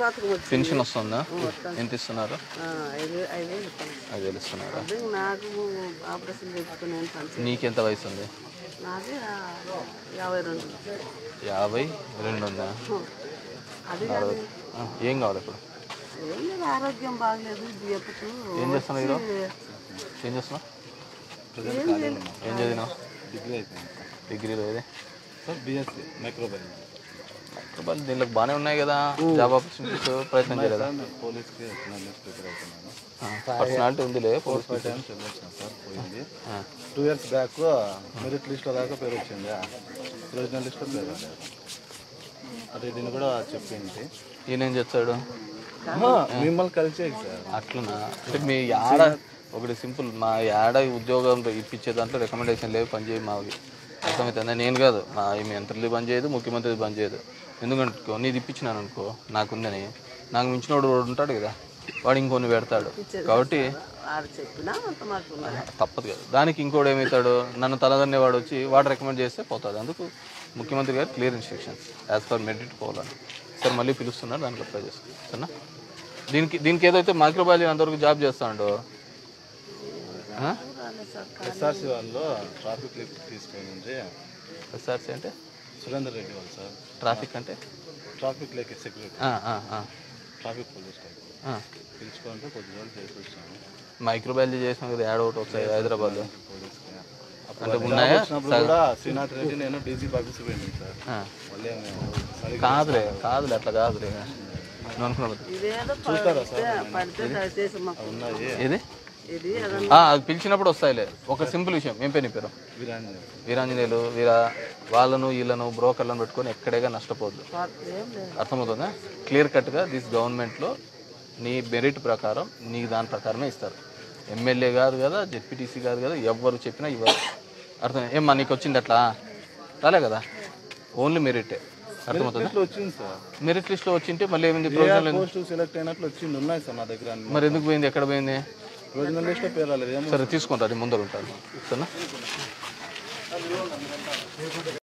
పథకం వచ్చింది పెన్షన్ వస్తుందా వస్తుంది. ఎంత ఇస్తున్నారు ఆ, ఐదు ఐదు వేలు ఇస్తాను ఐదు వేలు ఇస్తున్నారా అదే నాకు ఆపరేషన్ చేసుకున్నాను పంచి నీకెంత వయసు ఉంది నాది ఆ, యాభై రెండు యాభై రెండు ఉందా అది కాదు ఆ, ఏం కావాలి ఇప్పుడు ఏం లేదు ఆరోగ్యం బాగలేదు ఇది చెప్పుతూ ఏం చేస్తున్నావు ఈరోజు ఏం చేస్తున్నావు ఏం చదివినావు డిగ్రీ అయిపోయింది డిగ్రీలో ఏది సార్ బీఎస్సీ మైక్రోబయాలజీ మైక్రోబాల్ దీనిలో బాగానే ఉన్నాయి కదా జాబ్ ఆపర్చునిటీస్ ప్రయత్నం చేయలేదా సార్ నేను పోలీస్కి ఎకనామిక్స్ ప్రిపేర్ అవుతున్నాను పర్సనాలిటీ ఉందిలే పోలీస్ ఫైవ్ టైమ్స్ వెళ్ళొచ్చాను సార్ పోయింది ఆ. టూ ఇయర్స్ బ్యాక్ మెరిట్ లిస్ట్లో దాకా పేరు వచ్చింది ప్రొవిజనల్ లిస్ట్లో పేరు రాలేదు అదే దీన్ని కూడా చెప్పింది ఈయన ఏం చేస్తాడు మిమ్మల్ని కలిసే సార్ అట్లనా అంటే మీ యాడ ఒకటి సింపుల్ మా యాడ ఉద్యోగం ఇప్పించే దాంట్లో రికమెండేషన్ లేవు పని చేయి మావి అర్థమవుతుందా నేను కాదు మా ఈ మంత్రులు పని చేయదు ముఖ్యమంత్రి పని చేయదు ఎందుకంటే నీది ఇప్పించినాను అనుకో నాకుందని నాకు మించినోడు వాడు ఉంటాడు కదా వాడు ఇంకొన్ని పెడతాడు కాబట్టి వాడు చెప్పినా అంత మాకు ఉన్నది. తప్పదు కదా దానికి ఇంకోటి ఏమవుతాడు నన్ను తలదన్నే వాడు వచ్చి వాడు రికమెండ్ చేస్తే పోతుంది అందుకు ముఖ్యమంత్రి గారు clear instructions as per merit పోవాలని సార్ మళ్ళీ పిలుస్తున్నారు దానికి అప్లై చేస్తాను సరేనా దీనికి దీనికి ఏదైతే మైక్రోబయాలజీ అంతవరకు జాబ్ చేస్తాడో ఆ? రాలేదు సార్ ఎస్ఆర్సీ వాళ్ళు ట్రాఫిక్ లిఫ్ట్ తీసుకొని ఎస్ఆర్సీ అంటే సురేందర్ రెడ్డి వాళ్ళు సార్ ట్రాఫిక్ అంటే ట్రాఫిక్ లేక సెక్యూరిటీ ఆ, ఆ, ఆ, ట్రాఫిక్ పోలీస్ టైప్ ఆ. పిలుచుకుంటే కొద్ది రోజులు చేసి వచ్చాను మైక్రోబయాలజీ చేసిన కదా యాడ్ ఒకటి వస్తాయి హైదరాబాద్లో పోలీస్కి అంటే ఉన్నాయా వచ్చినప్పుడు కూడా శ్రీనాథ్ రెడ్డి నేను డీజీపీ ఆఫీస్ పోయింది సార్ ఆ. మళ్ళీ మేము సరిగ్గా కాదులే కాదులే అట్లా కాదులే నువ్వు అనుకున్నావు ఇదేదో పడితే పడితే దయచేసి మాకు ఉన్నాయి ఏది ఇది ఏదన్నా ఆ, అది పిలిచినప్పుడు వస్తాయిలే ఒక సింపుల్ విషయం ఏం పేరు నీ పేరు వీరాంజనేయ వీరాంజనేయులు వీర వాళ్ళను వీళ్ళను బ్రోకర్లను పెట్టుకొని ఎక్కడేగా నష్టపోద్దు ఏం లేదు అర్థమవుతుందా క్లియర్ కట్గా దిస్ గవర్నమెంట్లో నీ మెరిట్ ప్రకారం నీ దాని ప్రకారమే ఇస్తారు ఎమ్మెల్యే కాదు కదా జెడ్పీటీసీ కాదు కదా ఎవ్వరు చెప్పినా ఇవ్వరు అర్థం ఏమ్మా నీకు వచ్చింది అట్లా రాలే కదా ఓన్లీ మెరిటే అర్థమవుతుందా ఇట్లా వచ్చింది సార్ మెరిట్ లిస్ట్లో వచ్చింటే మళ్ళీ ఏమైంది ప్రొవిజనల్ పోస్ట్ సెలెక్ట్ అయినట్లు వచ్చింది ఉన్నాయి సార్ నా దగ్గర అన్ని మరి ఎందుకు పోయింది ఎక్కడ పోయింది ప్రొవిజనల్ లిస్ట్లో పేరు రాలేదు ఏమో సరే తీసుకుంటారు అది ముందర ఉంటాను సరేనా